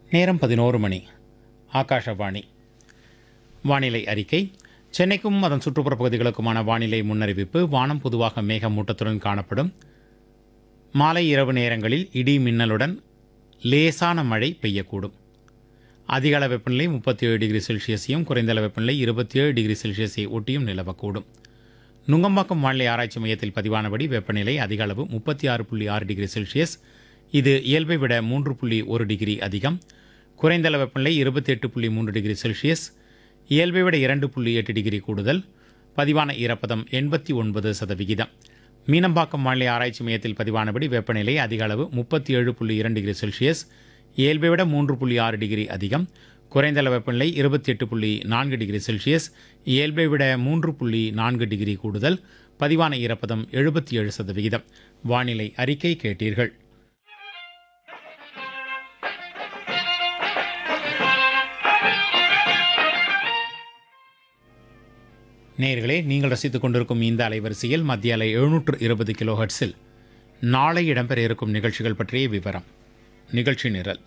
நேரம் பதினோரு மணி ஆகாஷவாணி வானிலை அறிக்கை சென்னைக்கும் அதன் சுற்றுப்புற பகுதிகளுக்குமான வானிலை முன்னறிவிப்பு வானம் பொதுவாக மேகமூட்டத்துடன் காணப்படும் மாலை இரவு நேரங்களில் இடி மின்னலுடன் லேசான மழை பெய்யக்கூடும் அதிக அளவு வெப்பநிலை முப்பத்தி ஏழு டிகிரி செல்சியஸையும் குறைந்த அளவு வெப்பநிலை இருபத்தி ஏழு டிகிரி செல்சியஸை ஒட்டியும் நிலவக்கூடும் நுங்கம்பாக்கம் வானிலை ஆராய்ச்சி மையத்தில் பதிவானபடி வெப்பநிலை அதிக அளவு முப்பத்தி ஆறு புள்ளி ஆறு டிகிரி செல்சியஸ் இது இயல்பை விட மூன்று புள்ளி ஒரு டிகிரி அதிகம் குறைந்த அளவு வெப்பநிலை இருபத்தி எட்டு புள்ளி மூன்று டிகிரி செல்சியஸ் இயல்பை விட இரண்டு புள்ளி எட்டு டிகிரி கூடுதல் பதிவான ஈரப்பதம் எண்பத்தி ஒன்பது சதவிகிதம் மீனம்பாக்கம் வானிலை ஆராய்ச்சி மையத்தில் பதிவானபடி வெப்பநிலை அதிக அளவு முப்பத்தி ஏழு புள்ளி இரண்டு டிகிரி செல்சியஸ் இயல்பை விட மூன்று புள்ளி ஆறு டிகிரி அதிகம் குறைந்த அளவு வெப்பநிலை இருபத்தி எட்டு புள்ளி நான்கு டிகிரி செல்சியஸ் இயல்பை விட மூன்று புள்ளி நான்கு டிகிரி கூடுதல் பதிவான ஈரப்பதம் எழுபத்தி ஏழு சதவிகிதம் வானிலை அறிக்கை கேட்டீர்கள் நேயர்களே நீங்கள் ரசித்துக் கொண்டிருக்கும் இந்த அலைவரிசையில் மத்திய அலை எழுநூற்று இருபது கிலோ ஹெர்ட்ஸில் நாளை இடம்பெற இருக்கும் நிகழ்ச்சிகள் பற்றிய விவரம் நிகழ்ச்சி நிரல்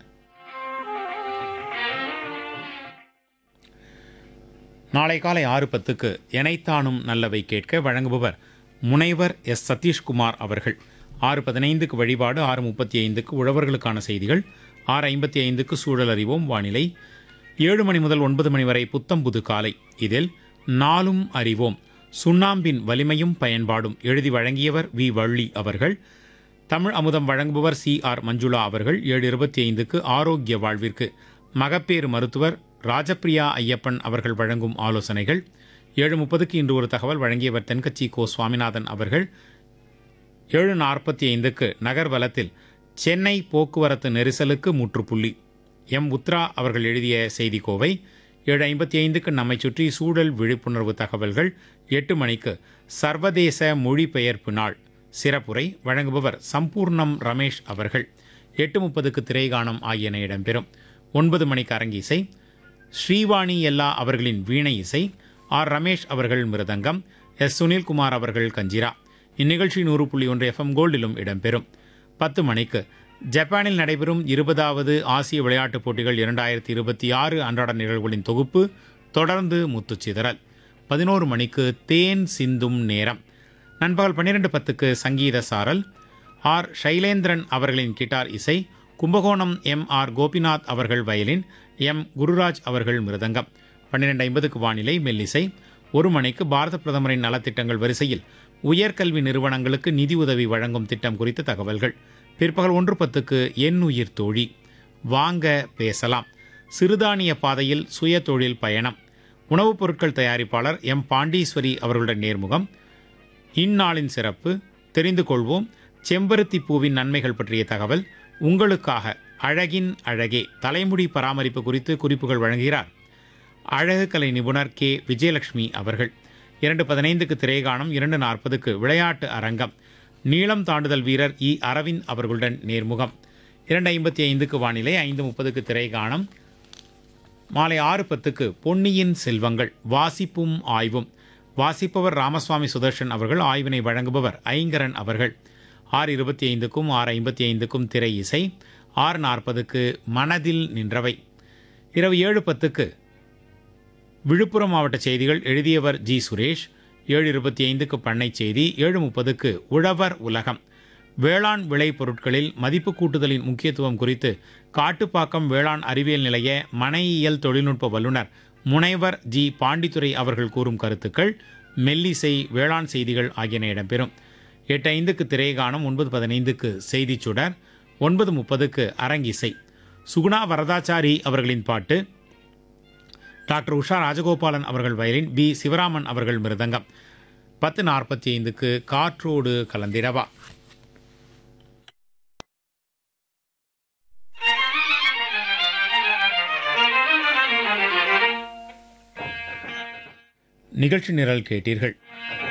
நாளை காலை ஆறு பத்துக்கு எனைத்தானும் நல்லவை கேட்க வழங்குபவர் முனைவர் எஸ் சதீஷ்குமார் அவர்கள் ஆறு பதினைந்துக்கு வழிபாடு ஆறு முப்பத்தி ஐந்துக்கு உழவர்களுக்கான செய்திகள் ஆறு ஐம்பத்தி ஐந்துக்கு சூழல் அறிவோம் வானிலை ஏழு மணி முதல் ஒன்பது மணி வரை புத்தம் புது காலை இதில் நாளும் அறிவோம் சுண்ணாம்பின் வலிமையும் பயன்பாடும் எழுதி வழங்கியவர் வி வள்ளி அவர்கள் தமிழ் அமுதம் வழங்குபவர் சி ஆர் மஞ்சுளா அவர்கள் ஏழு இருபத்தி ஐந்துக்கு ஆரோக்கிய வாழ்விற்கு மகப்பேறு மருத்துவர் ராஜப்பிரியா ஐயப்பன் அவர்கள் வழங்கும் ஆலோசனைகள் ஏழு முப்பதுக்கு இன்று ஒரு தகவல் வழங்கியவர் தென்கட்சி கோ சுவாமிநாதன் அவர்கள் ஏழு நாற்பத்தி ஐந்துக்கு நகர்வலத்தில் சென்னை போக்குவரத்து நெரிசலுக்கு முற்றுப்புள்ளி எம் உத்ரா அவர்கள் எழுதிய செய்திக்கோவை ஏழு ஐம்பத்தி ஐந்துக்கு நம்மை சுற்றி சூழல் விழிப்புணர்வு தகவல்கள் எட்டு மணிக்கு சர்வதேச மொழிபெயர்ப்பு நாள் சிறப்புரை வழங்குபவர் சம்பூர்ணம் ரமேஷ் அவர்கள் எட்டு முப்பதுக்கு திரைகானம் ஆகியன இடம்பெறும் ஒன்பது மணிக்கு அரங்கிசை ஸ்ரீவாணி எல்லா அவர்களின் வீணை இசை ஆர் ரமேஷ் அவர்கள் மிருதங்கம் எஸ் சுனில்குமார் அவர்கள் கஞ்சிரா இந்நிகழ்ச்சி நூறு புள்ளி ஒன்று எஃப்எம் கோல்டிலும் இடம்பெறும் பத்து மணிக்கு ஜப்பானில் நடைபெறும் இருபதாவது ஆசிய விளையாட்டுப் போட்டிகள் இரண்டாயிரத்தி இருபத்தி ஆறு அன்றாட நிகழ்வுகளின் தொகுப்பு தொடர்ந்து முத்துச்சிதறல் பதினோரு மணிக்கு தேன் சிந்தும் நேரம் நண்பகல் பன்னிரெண்டு பத்துக்கு சங்கீத சாரல் ஆர் சைலேந்திரன் அவர்களின் கிட்டார் இசை கும்பகோணம் எம் ஆர் கோபிநாத் அவர்கள் வயலின் எம் குருராஜ் அவர்கள் மிருதங்கம் பன்னிரெண்டு ஐம்பதுக்கு வானிலை மெல்லிசை ஒரு மணிக்கு பாரத பிரதமரின் நலத்திட்டங்கள் வரிசையில் உயர்கல்வி நிறுவனங்களுக்கு நிதி உதவி வழங்கும் திட்டம் குறித்த தகவல்கள் பிற்பகல் ஒன்று பத்துக்கு என் உயிர் தோழி வாங்க பேசலாம் சிறுதானிய பாதையில் சுய தொழில் பயணம் உணவுப் பொருட்கள் தயாரிப்பாளர் எம் பாண்டீஸ்வரி அவர்களுடன் நேர்முகம் இந்நாளின் சிறப்பு தெரிந்து கொள்வோம் செம்பருத்தி பூவின் நன்மைகள் பற்றிய தகவல் உங்களுக்காக அழகின் அழகே தலைமுடி பராமரிப்பு குறித்து குறிப்புகள் வழங்குகிறார் அழகு கலை நிபுணர் கே விஜயலட்சுமி அவர்கள் இரண்டு பதினைந்துக்கு திரைகாணம் இரண்டு நாற்பதுக்கு விளையாட்டு அரங்கம் நீளம் தாண்டுதல் வீரர் இ அரவிந்த் அவர்களுடன் நேர்முகம் இரண்டு ஐம்பத்தி ஐந்துக்கு வானிலை ஐந்து முப்பதுக்கு திரைகாணம் மாலை ஆறு பத்துக்கு பொன்னியின் செல்வங்கள் வாசிப்பும் ஆய்வும் வாசிப்பவர் ராமசுவாமி சுதர்ஷன் அவர்கள் ஆய்வினை வழங்குபவர் ஐங்கரன் அவர்கள் ஆறு இருபத்தி ஐந்துக்கும் ஆறு ஐம்பத்தி ஐந்துக்கும் திரை இசை ஆறு நாற்பதுக்கு மனதில் நின்றவை இரவு ஏழு பத்துக்கு விழுப்புரம் மாவட்ட செய்திகள் எழுதியவர் ஜி சுரேஷ் ஏழு இருபத்தி ஐந்துக்கு பண்ணை செய்தி ஏழு முப்பதுக்கு உழவர் உலகம் வேளாண் விளை பொருட்களில் மதிப்பு கூட்டுதலின் முக்கியத்துவம் குறித்து காட்டுப்பாக்கம் வேளாண் அறிவியல் நிலைய மனையியல் தொழில்நுட்ப வல்லுநர் முனைவர் ஜி பாண்டித்துரை அவர்கள் கூறும் கருத்துக்கள் மெல்லிசை வேளாண் செய்திகள் ஆகியன இடம்பெறும் எட்டு ஐந்துக்கு திரைகானம் ஒன்பது பதினைந்துக்கு செய்திச் சுடர் ஒன்பது முப்பதுக்கு அரங்கிசை சுகுணா வரதாச்சாரி அவர்களின் பாட்டு டாக்டர் உஷா ராஜகோபாலன் அவர்கள் வயலின் பி சிவராமன் அவர்கள் மிருதங்கம் பத்து நாற்பத்தி ஐந்துக்கு காற்றோடு கலந்திரவா நிகழ்ச்சி நிரல் கேட்டீர்கள்